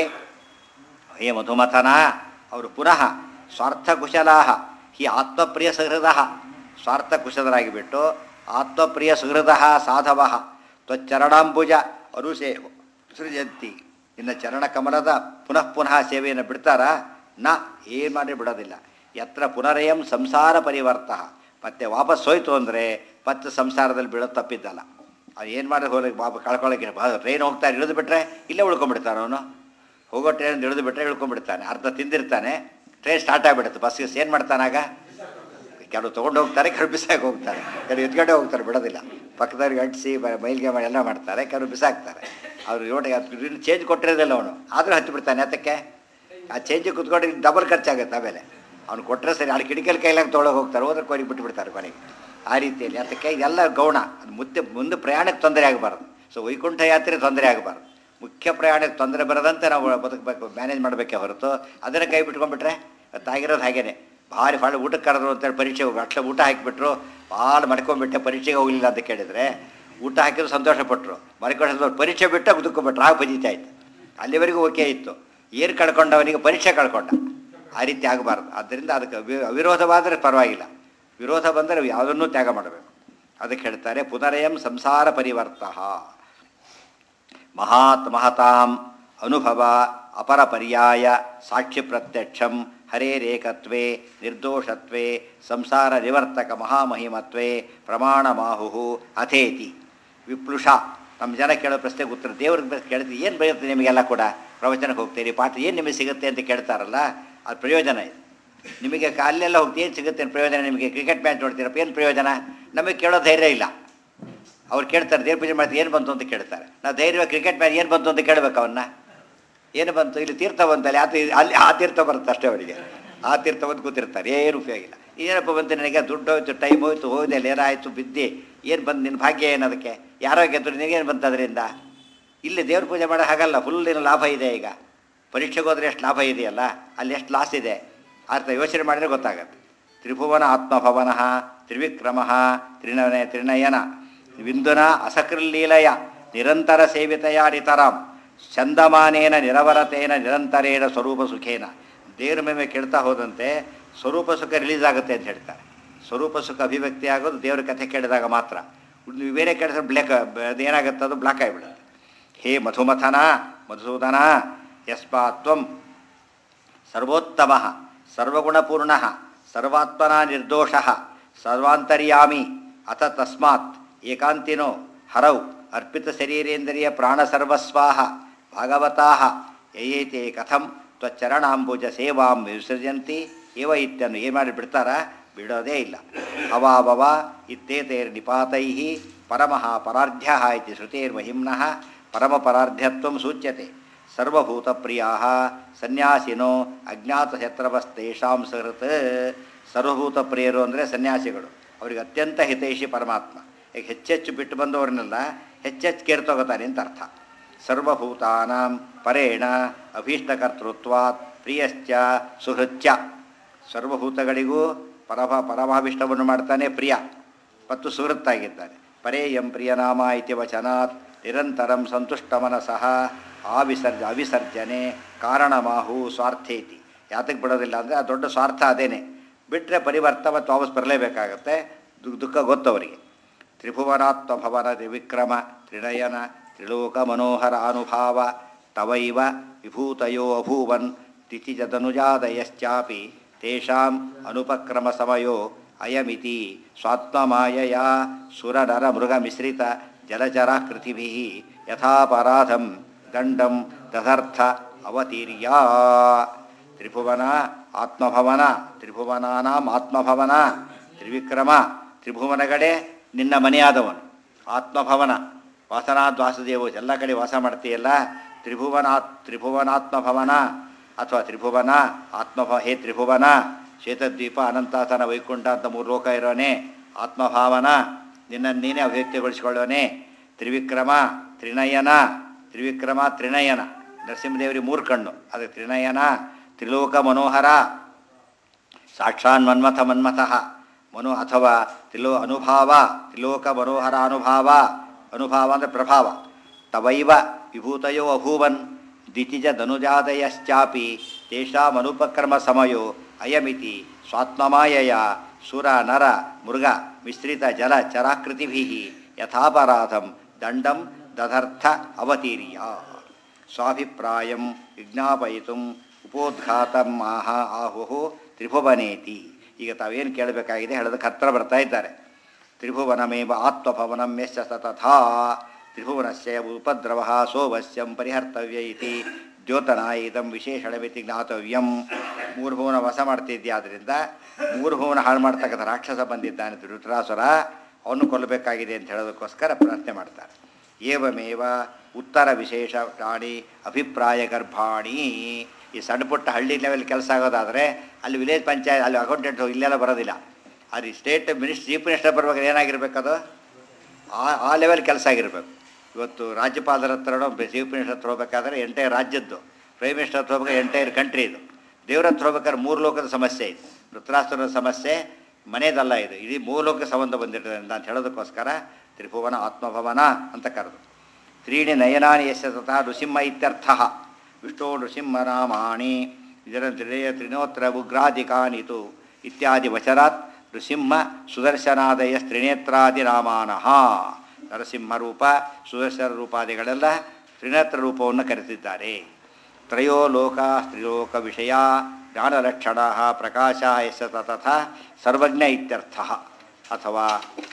ಹೇ ಮಧುಮಥನ ಅವರು ಪುನಃ ಸ್ವಾರ್ಥಕುಶಲಾ ಹಿ ಆತ್ಮಪ್ರಿಯ ಸುಹೃದ ಸ್ವಾರ್ಥಕುಶಲರಾಗಿಬಿಟ್ಟು ಆತ್ಮಪ್ರಿಯ ಸುಹೃದ ಸಾಧವ ತ್ವಚ್ಚರಣಾಂಬುಜ ಅನುಸೇ ಸೃಜಂತಿ ಇನ್ನು ಚರಣ ಕಮಲದ ಪುನಃ ಪುನಃ ಸೇವೆಯನ್ನು ಬಿಡ್ತಾರಾ ನ ಏನು ಮಾಡಿ ಬಿಡೋದಿಲ್ಲ ಯತ್ರ ಪುನರಯಂ ಸಂಸಾರ ಪರಿವರ್ತ ಮತ್ತೆ ವಾಪಸ್ ಹೋಯ್ತು ಅಂದರೆ ಮತ್ತೆ ಸಂಸಾರದಲ್ಲಿ ಬೀಳೋದು ತಪ್ಪಿದ್ದಲ್ಲ ಅದು ಏನು ಮಾಡಿ ಹೋಗಿ ಬಾಬಾ ಕಳ್ಕೊಳ್ಳೋಕೆ ಟ್ರೈನ್ ಹೋಗ್ತಾರೆ ಇಳಿದು ಬಿಟ್ರೆ ಇಲ್ಲೇ ಉಳ್ಕೊಂಡ್ಬಿಡ್ತಾನೆ ಅವನು ಹೋಗೋ ಟ್ರೈನ್ ಇಳಿದು ಬಿಟ್ಟರೆ ಇಳ್ಕೊಂಡ್ಬಿಡ್ತಾನೆ ಅರ್ಧ ತಿಂದಿರ್ತಾನೆ ಟ್ರೈನ್ ಸ್ಟಾರ್ಟ್ ಆಗಿಬಿಡುತ್ತೆ ಬಸ್ಗೆ ಏನು ಮಾಡ್ತಾನಾಗ ಕೆಲವು ತೊಗೊಂಡು ಹೋಗ್ತಾರೆ ಕೆಲವು ಬಿಸಾಕಿ ಹೋಗ್ತಾರೆ ಕೆಲವು ಎತ್ಕೊಂಡೇ ಹೋಗ್ತಾರೆ ಬಿಡೋದಿಲ್ಲ ಪಕ್ಕದವ್ರಿಗೆ ಅಂಟಿಸಿ ಮೈಲ್ಗೆ ಮಾಡಿ ಎಲ್ಲ ಮಾಡ್ತಾರೆ ಕೆಲವು ಬಿಸಾಕ್ತಾರೆ ಅವ್ರು ನೋಡಿ ಅದು ಚೇಂಜ್ ಕೊಟ್ಟಿರೋದಿಲ್ಲ ಅವನು ಆದರೂ ಹತ್ತಿ ಬಿಡ್ತಾನೆ ಅದಕ್ಕೆ ಆ ಚೇಂಜಿಗೆ ಕುತ್ಕೊಂಡು ಡಬಲ್ ಖರ್ಚಾಗುತ್ತೆ ಆಮೇಲೆ ಅವ್ನು ಕೊಟ್ಟರೆ ಸರಿ ಅಲ್ಲಿ ಕಿಟಕಿಯಲ್ಲಿ ಕೈಲಾಗ ತೊಗೊಳಗೆ ಹೋಗ್ತಾರೆ ಹೋದ್ರೆ ಕೊನೆಗೆ ಬಿಟ್ಟು ಬಿಡ್ತಾರೆ ಕೊನೆಗೆ ಆ ರೀತಿಯಲ್ಲಿ ಅದಕ್ಕೆ ಇದೆಲ್ಲ ಗೌಣ ಅದು ಮುದ್ದೆ ಮುಂದೆ ಪ್ರಯಾಣಕ್ಕೆ ತೊಂದರೆ ಆಗಬಾರ್ದು ಸೊ ವೈಕುಂಠ ಯಾತ್ರೆ ತೊಂದರೆ ಆಗಬಾರ್ದು ಮುಖ್ಯ ಪ್ರಯಾಣಕ್ಕೆ ತೊಂದರೆ ಬರದಂತೆ ನಾವು ಬದುಕಬೇಕು ಮ್ಯಾನೇಜ್ ಮಾಡಬೇಕೆ ಹೊರತು ಅದನ್ನು ಕೈ ಬಿಟ್ಕೊಂಡ್ಬಿಟ್ರೆ ತಾಗಿರೋದು ಹಾಗೇನೆ ಭಾರಿ ಭಾಳ ಊಟಕ್ಕೆ ಕರೆದ್ರು ಅಂತೇಳಿ ಪರೀಕ್ಷೆ ಹೋಗಿ ಅಟ್ಲ ಊಟ ಹಾಕಿಬಿಟ್ರು ಭಾಳ ಮಡ್ಕೊಂಡ್ಬಿಟ್ಟೆ ಪರೀಕ್ಷೆಗೆ ಹೋಗಲಿಲ್ಲ ಅಂತ ಕೇಳಿದರೆ ಊಟ ಹಾಕಿದ್ರು ಸಂತೋಷಪಟ್ಟರು ಮರ್ಕೊಂಡು ಪರೀಕ್ಷೆ ಬಿಟ್ಟು ದುಃಖಪಟ್ಟರು ಆಗ ಬದೀತಾ ಇತ್ತು ಅಲ್ಲಿವರೆಗೂ ಓಕೆ ಇತ್ತು ಏನು ಕಳ್ಕೊಂಡವನಿಗೆ ಪರೀಕ್ಷೆ ಕಳ್ಕೊಂಡ ಆ ರೀತಿ ಆಗಬಾರ್ದು ಆದ್ದರಿಂದ ಅದಕ್ಕೆ ಅವಿ- ಅವಿರೋಧವಾದರೆ ಪರವಾಗಿಲ್ಲ ವಿರೋಧ ಬಂದರೆ ಯಾವುದನ್ನೂ ತ್ಯಾಗ ಮಾಡಬೇಕು ಅದಕ್ಕೆ ಹೇಳ್ತಾರೆ ಪುನರಯಂ ಸಂಸಾರ ಪರಿವರ್ತಃ ಮಹಾತ್ ಮಹತಾಂ ಅನುಭವ ಅಪರ ಪರ್ಯಾಯ ಸಾಕ್ಷಿ ಪ್ರತ್ಯಕ್ಷಂ ಹರೇರೇಕತ್ವೇ ನಿರ್ದೋಷತ್ವೇ ಸಂಸಾರ ನಿವರ್ತಕ ಮಹಾಮಹಿಮತ್ವೇ ಪ್ರಮಾಣ ಮಾಹು ಅಥೇತಿ ವಿಪ್ಲುಷ ನಮ್ಮ ಜನ ಕೇಳೋ ಪ್ರಶ್ನೆಗೆ ಉತ್ತರ ದೇವ್ರಿಗೆ ಕೇಳ್ತೀವಿ ಏನು ಬರುತ್ತೆ ನಿಮಗೆಲ್ಲ ಕೂಡ ಪ್ರವಚನಕ್ಕೆ ಹೋಗ್ತೀರಿ ಪಾಠ ಏನು ನಿಮಗೆ ಸಿಗುತ್ತೆ ಅಂತ ಕೇಳ್ತಾರಲ್ಲ ಅದು ಪ್ರಯೋಜನ ಇದೆ ನಿಮಗೆ ಕ- ಅಲ್ಲೆಲ್ಲ ಹೋಗ್ತಿ ಏನು ಸಿಗುತ್ತೆ ಏನು ಪ್ರಯೋಜನ ನಿಮಗೆ ಕ್ರಿಕೆಟ್ ಮ್ಯಾಚ್ ನೋಡ್ತೀರಪ್ಪ ಏನು ಪ್ರಯೋಜನ ನಮಗೆ ಕೇಳೋ ಧೈರ್ಯ ಇಲ್ಲ ಅವ್ರು ಕೇಳ್ತಾರೆ ದೇವ್ರ ಪೂಜೆ ಮಾಡ್ತಾರೆ ಏನು ಬಂತು ಅಂತ ಕೇಳ್ತಾರೆ ನಾವು ಧೈರ್ಯವಾಗಿ ಕ್ರಿಕೆಟ್ ಮ್ಯಾಚ್ ಏನು ಬಂತು ಅಂತ ಕೇಳಬೇಕು ಅವನ್ನ ಏನು ಬಂತು ಇಲ್ಲಿ ತೀರ್ಥ ಬಂತಲ್ಲಿ ಆತ ಅಲ್ಲಿ ಆ ತೀರ್ಥ ಬರುತ್ತೆ ಅಷ್ಟೇ ಅವರಿಗೆ ಆ ತೀರ್ಥ ಬಂದು ಕೂತಿರ್ತಾರೆ ಏನು ಉಪಯೋಗ ಇಲ್ಲ ಏನಪ್ಪ ಬಂತು ನನಗೆ ದುಡ್ಡು ಹೋಯ್ತು ಟೈಮ್ ಹೋಯ್ತು ಹೋದೆ ಏನಾಯಿತು ಬಿದ್ದೆ ಏನು ಬಂದು ನಿನ್ನ ಭಾಗ್ಯ ಏನು ಅದಕ್ಕೆ ಯಾರೋ ಗೆದ್ರು ನಿನಗೇನು ಬಂತು ಅದರಿಂದ ಇಲ್ಲಿ ದೇವ್ರ ಪೂಜೆ ಮಾಡೋ ಹಾಗಲ್ಲ ಫುಲ್ ಏನು ಲಾಭ ಇದೆ ಈಗ ಪರೀಕ್ಷೆಗೆ ಹೋದ್ರೆ ಎಷ್ಟು ಲಾಭ ಇದೆಯಲ್ಲ ಅಲ್ಲಿ ಎಷ್ಟು ಲಾಸ್ ಇದೆ ಅರ್ಥ ಯೋಚನೆ ಮಾಡಿದ್ರೆ ಗೊತ್ತಾಗತ್ತೆ ತ್ರಿಭುವನ ಆತ್ಮಭವನ ತ್ರಿವಿಕ್ರಮ ತ್ರಿನಯನ ತ್ರಿನಯನ ವಿಂದುನ ಅಸಕೃಲ್ಲೀಲಯ ನಿರಂತರ ಸೇವಿತೆಯ ನಿತರಾಂ ಚಂದಮಾನೇನ ನಿರವರತೇನ ನಿರಂತರೇಣ ಸ್ವರೂಪ ಸುಖೇನ ದೇವ್ರ ಮೇಲೆ ಕೇಳ್ತಾ ಹೋದಂತೆ ಸ್ವರೂಪ ಸುಖ ರಿಲೀಸ್ ಆಗುತ್ತೆ ಅಂತ ಹೇಳ್ತಾರೆ ಸ್ವರೂಪ ಸುಖ ಅಭಿವ್ಯಕ್ತಿ ಆಗೋದು ದೇವ್ರ ಕಥೆ ಕೇಳಿದಾಗ ಮಾತ್ರ ನೀವು ಬೇರೆ ಕೇಳಿದ್ರೆ ಬ್ಲ್ಯಾಕ್ ಅದೇನಾಗುತ್ತೆ ಅದು ಬ್ಲಾಕ್ ಆಗಿಬಿಡುತ್ತೆ ಹೇ ಮಧುಮಥನ ಮಧುಸೂದನ ಯಸ್ಮಾತ್ ತ್ವಂ ಸರ್ವೋತ್ತಮ ಸರ್ವಗುಣಪೂರ್ಣ ಸರ್ವಾತ್ಮನ ನಿರ್ದೋಷ ಸರ್ವಾಂತರ್ಯಾಮಿ ಅಥ ತಸ್ಮಾತ್ ಏಕಾಂತಿನೋ ಹರೌ ಅರ್ಪಿತ ಶರೀರೇಂದ್ರಿಯ ಪ್ರಾಣಸರ್ವಸ್ವಾಹ ಭಾಗವತಾ ಯಯೇತೆ ಕಥಂ ತ್ವಚ್ಚರಣಾಂಬುಜ ಸೇವಾಂ ವಿಸರ್ಜಂತಿ ಇವ ಇತ್ಯನ್ನು ಏನು ಮಾಡಿ ಬಿಡ್ತಾರಾ ಬಿಡೋದೇ ಇಲ್ಲ ಅವಾವವ ಇತ್ತೇತೈರ್ ನಿಪಾತೈ ಪರಮಃ ಪರಾರ್ಧ್ಯ ಇತಿ ಶ್ರುತೇರ್ಮಹಿಮ್ನಃ ಪರಮಪರಾರ್ಧ್ಯತ್ವಂ ಸೂಚ್ಯತೆ ಸರ್ವಭೂತಪ್ರಿಯಾ ಸನ್ಯಾಸಿನೋ ಅಜ್ಞಾತಶತ್ರವಸ್ತೇಷಾಂ ಸಹೃತ್ ಸರ್ವಭೂತ ಪ್ರಿಯರು ಅಂದರೆ ಸನ್ಯಾಸಿಗಳು ಅವರಿಗೆ ಅತ್ಯಂತ ಹಿತೈಷಿ ಪರಮಾತ್ಮ ಈಗ ಹೆಚ್ಚೆಚ್ಚು ಬಿಟ್ಟು ಬಂದವರನ್ನೆಲ್ಲ ಹೆಚ್ಚೆಚ್ಚು ಕೇರ್ ತಗೋತಾನೆ ಅಂತ ಅರ್ಥ ಸರ್ವಭೂತಾನಾಂ ಪರೇಣ ಅಭೀಷ್ಟಕರ್ತೃತ್ವಾತ್ ಪ್ರಿಯಶ್ಚ ಸುಹೃತ್ಯ ಸರ್ವಭೂತಗಳಿಗೂ ಪರಮ ಪರಮಾಭಿಷ್ಟವನ್ನು ಮಾಡ್ತಾನೆ ಪ್ರಿಯ ಮತ್ತು ಸುಹೃತ್ತಾಗಿದ್ದಾನೆ ಪರೇಯಂ ಪ್ರಿಯನಾಮ ಇತಿ ವಚನಾತ್ ನಿರಂತರಂ ಸಂತುಷ್ಟ ಮನಸಃ ಆವಿಸರ್ಜ ಅವಿಸರ್ಜನೆ ಕಾರಣಮಾಹು ಸ್ವಾರ್ಥೇತಿ ಯಾತಕ್ಕೆ ಬಿಡೋದಿಲ್ಲ ಅಂದರೆ ಆ ದೊಡ್ಡ ಸ್ವಾರ್ಥ ಅದೇನೆ ಬಿಟ್ಟರೆ ಪರಿವರ್ತ ಮತ್ತು ವಾಪಸ್ ಬರಲೇಬೇಕಾಗತ್ತೆ ದು- ದುಃಖ ಗೊತ್ತವರಿಗೆ ತ್ರಿಭುವನಾತ್ಮಭವನ ತ್ರಿವಿಕ್ರಮ ತ್ರಿನಯನ ತ್ರಿಲೋಕ ಮನೋಹರ ಅನುಭಾವ ತವೈವ ವಿಭೂತಯೋ ಅಭೂವನ್ ತಿಥಿಜತನುಜಾದಯಶ್ಚಾಪಿ ತೇಷಾಂ ಅನುಪಕ್ರಮ ಸಮಯೋ ಅಯಮಿತಿ ಸ್ವಾತ್ಮಮಾಯಯ ಸುರನರ ಮೃಗ ಮಿಶ್ರಿತ ಜಲಚರಾಕೃತಿಭಿ ಯಥಾಪರಾಧಂ ದಂಡಂ ತದರ್ಥ ಅವತೀರ್ಯ ತ್ರಿಭುವನ ಆತ್ಮಭವನ ತ್ರಿಭುವನಾನಾಂ ಆತ್ಮಭವನ ತ್ರಿವಿಕ್ರಮ ತ್ರಿಭುವನಗಳೇ ನಿನ್ನ ಮನೆಯಾದವನು ಆತ್ಮಭವನ ವಾಸನಾದ್ ವಾಸುದೇವ ಎಲ್ಲ ಕಡೆ ವಾಸ ಮಾಡ್ತೀಯಲ್ಲ ತ್ರಿಭುವನಾತ್ ತ್ರಿಭುವನಾತ್ಮಭವನ ಅಥವಾ ತ್ರಿಭುವನ ಆತ್ಮಭ ಹೇ ತ್ರಿಭುವನ ಶ್ವೇತದ್ವೀಪ ಅನಂತಾಸನ ವೈಕುಂಠ ಅಂತ ಮೂರು ಲೋಕ ಇರೋನೆ ಆತ್ಮಭಾವನ ನಿನ್ನನ್ನು ನೀನೇ ಅಭಿವ್ಯಕ್ತಿಗೊಳಿಸಿಕೊಳ್ಳೋನೆ ತ್ರಿವಿಕ್ರಮ ತ್ರಿನಯನ ತ್ರಿವಿಕ್ರಮ ತ್ರಿನಯನ ನರಸಿಂಹದೇವರಿಗೆ ಮೂರು ಕಣ್ಣು ಅದು ತ್ರಿನಯನ ತ್ರಿಲೋಕ ಮನೋಹರ ಸಾಕ್ಷಾನ್ ಮನ್ಮಥ ಮನ್ಮಥಃ ಮನು ಅಥವಾ ತ್ರಿಲೋ ಅನುಭಾವ ತ್ರಿಲೋಕ ಮನೋಹರ ಅನುಭಾವ ಅನುಭಾವ ಅಂದರೆ ಪ್ರಭಾವ ತವೈವ ವಿಭೂತಯೋ ಅಭೂವನ್ ದಿತಿಜ ಧನುಜಾದಯಶ್ಚಾಪಿ ತೇಷಾಂ ಅನುಪಕ್ರಮ ಸಮಯೋ ಅಯಮಿತಿ ಸ್ವಾತ್ಮಮಾಯಯ ಸುರ ನರ ಮೃಗ ಮಿಶ್ರಿತ ಜಲ ಚರಾಕೃತಿಭಿ ಯಥಾಪರಾಧಂ ದಂಡಂ ದಧರ್ಥ ಅವತೀರ್ಯ ಸ್ವಾಭಿಪ್ರಾಯಂ ವಿಜ್ಞಾಪಯಿತು ಉಪೋದ್ಘಾತಂ ಆಹ ಆಹುಹು ತ್ರಿಭುವನೇತಿ ಈಗ ತಾವೇನು ಕೇಳಬೇಕಾಗಿದೆ ಹೇಳೋದಕ್ಕೆ ಹತ್ರ ಬರ್ತಾ ಇದ್ದಾರೆ ತ್ರಿಭುವನಮೇವ ಆತ್ಮಭವನಂ ಯಶ್ಚ ಸತಥಾ ತ್ರಿಭುವನಸ್ಯ ಉಪದ್ರವ ಸೋವಸ್ಯಂ ಪರಿಹರ್ತವ್ಯ ಇತಿ ದ್ಯೋತನಾಯಿದಂ ವಿಶೇಷಣವಿತಿ ಜ್ಞಾತವ್ಯಂ ಮೂರು ಭುವನ ವಾಸ ಮಾಡ್ತಿದ್ಯಾದ್ರಿಂದ ಮೂರು ಭುವನ ಹಾಳು ಮಾಡ್ತಕ್ಕಂಥ ರಾಕ್ಷಸ ಬಂದಿದ್ದಾನೆ ಧೃತರಾಸುರ ಅವನು ಕೊಲ್ಲಬೇಕಾಗಿದೆ ಅಂತ ಹೇಳೋದಕ್ಕೋಸ್ಕರ ಪ್ರಾರ್ಥನೆ ಮಾಡ್ತಾರೆ ಏವಮೇವ ಉತ್ತರ ವಿಶೇಷ ಪ್ರಾಣಿ ಅಭಿಪ್ರಾಯ ಗರ್ಭಾಣಿ ಈ ಸಣ್ಣ ಪುಟ್ಟ ಹಳ್ಳಿ ಲೆವೆಲ್ ಕೆಲಸ ಆಗೋದಾದರೆ ಅಲ್ಲಿ ವಿಲೇಜ್ ಪಂಚಾಯತ್ ಅಲ್ಲಿ ಅಕೌಂಟೆಂಟ್ ಇಲ್ಲೆಲ್ಲ ಬರೋದಿಲ್ಲ ಅದು ಸ್ಟೇಟ್ ಮಿನಿಸ್ಟರ್ ಚೀಫ್ ಮಿನಿಸ್ಟರ್ ಬರ್ಬೇಕಾದ್ರೆ ಏನಾಗಿರ್ಬೇಕು ಅದು ಆ ಆ ಲೆವೆಲ್ ಕೆಲಸ ಆಗಿರಬೇಕು ಇವತ್ತು ರಾಜ್ಯಪಾಲರ ಹತ್ರ ಚೀಫ್ ಮಿನಿಸ್ಟರ್ ಹತ್ರ ಹೋಗ್ಬೇಕಾದ್ರೆ ಎಂಟೈರ್ ರಾಜ್ಯದ್ದು ಪ್ರೈಮ್ ಮಿನಿಸ್ಟರ್ ಹತ್ರ ಹೋಗ್ಬೇಕಾದ್ರೆ ಎಂಟೈರ್ ಕಂಟ್ರಿ ಇದು ದೇವ್ರ ಹತ್ರ ಹೋಗ್ಬೇಕಾದ್ರೆ ಮೂರು ಲೋಕದ ಸಮಸ್ಯೆ ಇದು ಋತರಾಷ್ಟ್ರದ ಸಮಸ್ಯೆ ಮನೆಯದಲ್ಲ ಇದು ಇಡೀ ಮೂರು ಲೋಕ ಸಂಬಂಧ ಬಂದಿರೋದ್ರಿಂದ ಅಂತ ಹೇಳೋದಕ್ಕೋಸ್ಕರ ತ್ರಿಭುವನ ಆತ್ಮಭವನ ಅಂತ ಕರೆದು ತ್ರೀಣಿ ನಯನಾನಿ ಯಶ ತಥಾ ನೃಸಿಂಹ ಇತ್ಯರ್ಥ ವಿಷ್ಣು ನೃಸಿಂಹನಾಮಾಣಿ ಇದರ ತ್ರಿನಯ ತ್ರಿನೋತ್ರ ಉಗ್ರಾಧಿಕಾನಿತು ಇತ್ಯಾದಿ ವಚನಾತ್ ನೃಸಿಂಹ ಸುದರ್ಶನಾದಯ ತ್ರಿನೇತ್ರಾದಿ ನಾಮಾನಃ ನರಸಿಂಹ ರೂಪ ಸುದರ್ಶನ ರೂಪಾದಿಗಳೆಲ್ಲ ತ್ರಿನೇತ್ರ ರೂಪವನ್ನು ಕರೆದಿದ್ದಾರೆ ತ್ರಯೋ ಲೋಕ ಸ್ತ್ರೀಲೋಕ ವಿಷಯ ಜ್ಞಾನಲಕ್ಷಣ ಪ್ರಕಾಶ ಯಶ ತಥಾ ಸರ್ವಜ್ಞ ಇತ್ಯರ್ಥ ಅಥವಾ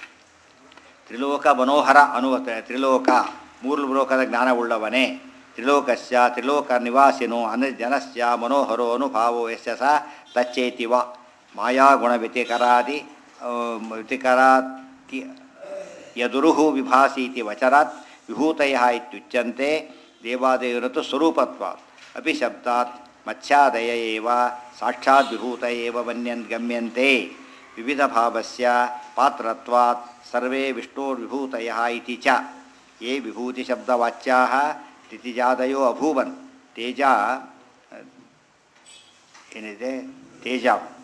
ತ್ರಿಲೋಕ ಮನೋಹರ ಅನುವ ತ್ರಿಲೋಕ ಮೂರು ಲೋಕದ ಜ್ಞಾನವುಳ್ಳವನೇ ತ್ರಿಲೋಕಸ್ಯ ತ್ರಿಲೋಕ ನಿವಾಸಿನೋ ಅನ ಜನಸ್ಯ ಮನೋಹರೋ ಅನುಭಾವೋ ಯಸ್ಯ ಸ ತಚ್ಚೇತಿ ವ ಮಾಯಾಗುಣ ವ್ಯತಿಕರಾದಿ ಆ, ವ್ಯತಿಕರಾತಿ ಯದುರುಹು ವಿಭಾಸೀತಿ ವಚರಾತ್ ವಿಭೂತಯ ಇತ್ಯುಚ್ಯಂತೆ ದೇವಾದೇವರತು ಸ್ವರೂಪತ್ವಾತ್ ಅಪಿ ಶಬ್ದಾತ್ ಮತ್ಸ್ಯಾದಯ ಏವ ಸಾಕ್ಷಾತ್ ವಿಭೂತ ಏವ ಮನ್ಯನ್ ಗಮ್ಯಂತೆ ವಿವಿಧ ಭಾವಸ್ಯ ಪಾತ್ರತ್ವಾತ್ ಸರ್ವೇ ವಿಷ್ಣೋರ್ವಿಭೂತಯ ಇತಿ ಚ ಯೇ ವಿಭೂತಿ ಶಬ್ದವಾಚ್ಯಾಹ ತಿಥಿಜಾದಯೋ ಅಭೂವನ್ ತೇಜ ಏನಿದೆ ತೇಜ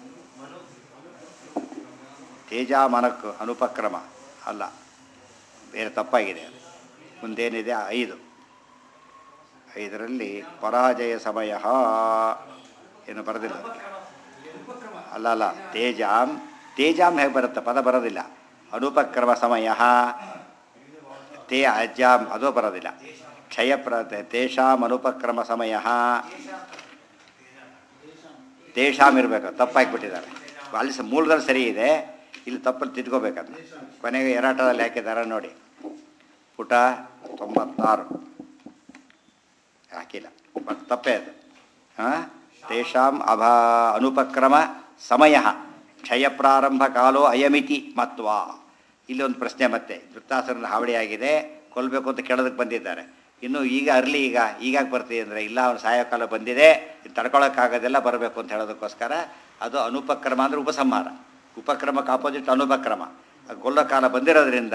ತೇಜ ಮನಕ್ ಅನುಪಕ್ರಮ ಅಲ್ಲ ಬೇರೆ ತಪ್ಪಾಗಿದೆ ಅದು ಮುಂದೇನಿದೆ ಐದು ಐದರಲ್ಲಿ ಪರಾಜಯ ಸಮಯ ಏನು ಬರೋದಿಲ್ಲ ಅದಕ್ಕೆ. ಅಲ್ಲ ಅಲ್ಲ ತೇಜಾಂ ತೇಜಾಂ ಹೇಗೆ ಬರುತ್ತೆ ಪದ ಬರೋದಿಲ್ಲ ಅನುಪಕ್ರಮ ಸಮಯ ತೇ ಅಜ್ಜಾಂ ಅದು ಬರೋದಿಲ್ಲ ಕ್ಷಯ ಪ್ರ ತೇಷಾಂ ಅನುಪಕ್ರಮ ಸಮಯ ತೇಷಾಂ ಇರಬೇಕು ತಪ್ಪಾಕಿಬಿಟ್ಟಿದ್ದಾರೆ ಅಲ್ಲಿ ಸ ಮೂಲದಲ್ಲಿ ಸರಿ ಇದೆ ಇಲ್ಲಿ ತಪ್ಪಲ್ಲಿ ತಿದ್ಕೋಬೇಕದನ್ನ ಕೊನೆಗೆ ಎರಾಟದಲ್ಲಿ ಹಾಕಿದ್ದಾರೆ ನೋಡಿ ಪುಟ ತೊಂಬತ್ತಾರು ಹಾಕಿಲ್ಲ ಬಟ್ ತಪ್ಪೇ ಅದು ಹಾಂ ತೇಷಾಂ ಅಭಾ ಅನುಪಕ್ರಮ ಸಮಯ ಕ್ಷಯ ಪ್ರಾರಂಭ ಕಾಲೋ ಅಯಮಿತಿ ಮತ್ವ ಇಲ್ಲಿ ಒಂದು ಪ್ರಶ್ನೆ ಮತ್ತೆ ವೃತ್ತಾಸನ ಹಾವಳಿಯಾಗಿದೆ ಕೊಲ್ಲಬೇಕು ಅಂತ ಕೇಳೋದಕ್ಕೆ ಬಂದಿದ್ದಾರೆ ಇನ್ನು ಈಗ ಅರ್ಲಿ ಈಗ ಈಗಾಗ ಬರ್ತೀವಿ ಅಂದರೆ ಇಲ್ಲ ಅವನು ಸಾಯೋಕಾಲ ಬಂದಿದೆ ಇದು ತಡ್ಕೊಳಕ್ಕಾಗೋದೆಲ್ಲ ಬರಬೇಕು ಅಂತ ಹೇಳೋದಕ್ಕೋಸ್ಕರ ಅದು ಅನುಪಕ್ರಮ ಅಂದರೆ ಉಪಸಂಹಾರ ಉಪಕ್ರಮಕ್ಕೆ ಆಪೋಸಿಟ್ ಅನುಪಕ್ರಮ ಅದು ಕೊಲ್ಲೋ ಕಾಲ ಬಂದಿರೋದ್ರಿಂದ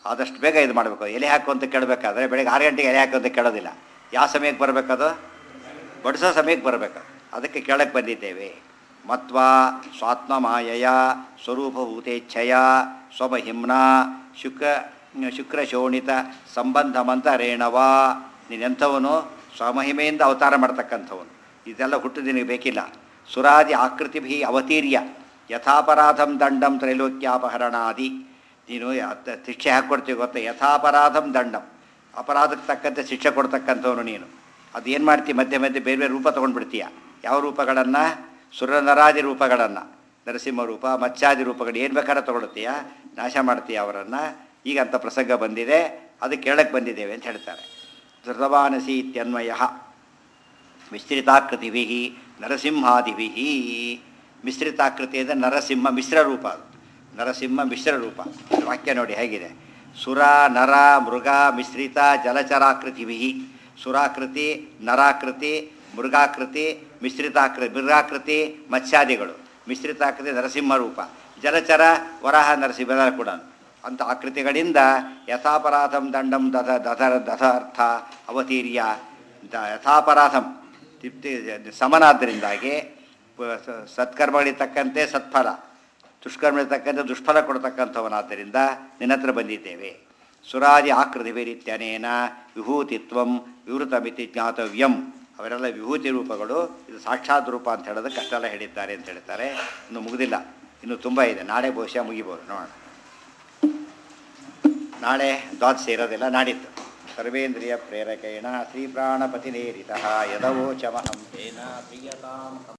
ಆದಷ್ಟು ಬೇಗ ಇದು ಮಾಡಬೇಕು ಎಲೆ ಹಾಕು ಅಂತ ಕೇಳಬೇಕಾದ್ರೆ ಬೆಳಗ್ಗೆ ಆರು ಗಂಟೆಗೆ ಎಲೆ ಹಾಕು ಅಂತ ಕೇಳೋದಿಲ್ಲ ಯಾವ ಸಮಯಕ್ಕೆ ಬರಬೇಕದು ಬಡಿಸೋ ಸಮಯಕ್ಕೆ ಬರಬೇಕು ಅದಕ್ಕೆ ಕೆಳಕ್ಕೆ ಬಂದಿದ್ದೇವೆ ಮತ್ವ ಸ್ವಾತ್ಮಮಾಯಯ ಸ್ವರೂಪಭೂತೇಚ್ಛಯ ಸ್ವಮಹಿಮ್ನ ಶುಕ್ರ ಶುಕ್ರಶೋಣಿತ ಸಂಬಂಧಮಂತರೇಣವ ನೀನೆಂಥವನು ಸ್ವಮಹಿಮೆಯಿಂದ ಅವತಾರ ಮಾಡ್ತಕ್ಕಂಥವನು ಇದೆಲ್ಲ ಹುಟ್ಟು ನಿನಗೆ ಬೇಕಿಲ್ಲ ಸುರಾದಿ ಆಕೃತಿಭಿ ಅವತೀರ್ಯ ಯಥಾಪರಾಧಂ ದಂಡಂ ತ್ರೈಲೋಕ್ಯಾಪಹರಣಾದಿ ನೀನು ಅತ್ತ- ಶಿಕ್ಷೆ ಹಾಕ್ಕೊಡ್ತೀವಿ ಗೊತ್ತಾ ಯಥಾಪರಾಧಂ ದಂಡಂ ಅಪರಾಧಕ್ಕೆ ತಕ್ಕಂತೆ ಶಿಕ್ಷೆ ಕೊಡ್ತಕ್ಕಂಥವನು ನೀನು ಅದು ಏನು ಮಾಡ್ತೀಯ ಮಧ್ಯೆ ಮಧ್ಯೆ ಬೇರೆ ಬೇರೆ ರೂಪ ತೊಗೊಂಡ್ಬಿಡ್ತೀಯ ಯಾವ ರೂಪಗಳನ್ನು ಸುರನರಾದಿ ರೂಪಗಳನ್ನು ನರಸಿಂಹ ರೂಪ ಮತ್ಸ್ಯಾದಿ ರೂಪಗಳು ಏನು ಬೇಕಾದ್ರೆ ತೊಗೊಳ್ತೀಯ ನಾಶ ಮಾಡ್ತೀಯ ಅವರನ್ನು ಈಗ ಅಂತ ಪ್ರಸಂಗ ಬಂದಿದೆ ಅದು ಕೇಳಕ್ಕೆ ಬಂದಿದ್ದೇವೆ ಅಂತ ಹೇಳ್ತಾರೆ ಧೃತವಾನಸಿ ಇತ್ಯನ್ವಯ ಮಿಶ್ರಿತಾಕೃತಿಭಿ ನರಸಿಂಹಾದಿಭಿ ಮಿಶ್ರಿತಾಕೃತಿ ಅಂದರೆ ನರಸಿಂಹ ಮಿಶ್ರ ರೂಪ ಅದು ನರಸಿಂಹ ಮಿಶ್ರ ರೂಪ ವಾಕ್ಯ ನೋಡಿ ಹೇಗಿದೆ ಸುರ ನರ ಮೃಗ ಮಿಶ್ರಿತ ಜಲಚರಾಕೃತಿಭಿ ಸುರಾಕೃತಿ ನರಾಕೃತಿ ಮೃಗಾಕೃತಿ ಮಿಶ್ರಿತಾಕೃತಿ ಮೃಗಾಕೃತಿ ಮತ್ಸ್ಯಾದಿಗಳು ಮಿಶ್ರಿತಾಕೃತಿ ನರಸಿಂಹ ರೂಪ ಜಲಚರ ವರಾಹ ನರಸಿಂಹ ಕೂಡ ಅಂಥ ಆಕೃತಿಗಳಿಂದ ಯಥಾಪರಾಧಂ ದಂಡಂ ದಧ ದಧ ದಧಾರ್ಥ ಅವತೀರ್ಯ ದ ಯಥಾಪರಾಧಂ ತಿಪ್ತಿ ಸಮನಾದ್ದರಿಂದಾಗಿ ಪ- ಸ- ಸತ್ಕರ್ಮಗಳಿಗೆ ತಕ್ಕಂತೆ ಸತ್ಫಲ ದುಷ್ಕರ್ಮಗಳಿಗೆ ತಕ್ಕಂತೆ ದುಷ್ಫಲ ಕೊಡ್ತಕ್ಕಂಥವನಾದ್ದರಿಂದ ನಿನ್ನ ಹತ್ರ ಬಂದಿದ್ದೇವೆ ಸುರಾದಿ ಆಕೃತಿಭಿರಿತ್ಯನೇನ ವಿಭೂತಿತ್ವಂ ವಿವೃತಮಿತಿ ಜ್ಞಾತವ್ಯಂ ಅವರೆಲ್ಲ ವಿಭೂತಿ ರೂಪಗಳು ಇದು ಸಾಕ್ಷಾತ್ ರೂಪ ಅಂತ ಹೇಳೋದಕ್ಕೆ ಅಷ್ಟೆಲ್ಲ ಹೇಳಿದ್ದಾರೆ ಅಂತ ಹೇಳ್ತಾರೆ ಇನ್ನು ಮುಗಿದಿಲ್ಲ ಇನ್ನು ತುಂಬ ಇದೆ ನಾಳೆ ಬಹುಶಃ ಮುಗಿಬೋದು ನೋಡೋಣ ನಾಳೆ ದ್ವಾದಶಿ ಇರೋದಿಲ್ಲ ನಾಡಿದ್ದು ಸರ್ವೇಂದ್ರಿಯ ಪ್ರೇರಕೇಣ ಶ್ರೀ ಪ್ರಾಣಪತಿನೇರಿತ ಯದವೋಚಮಹಂ ತೇನ ಪ್ರಿಯತಾಂ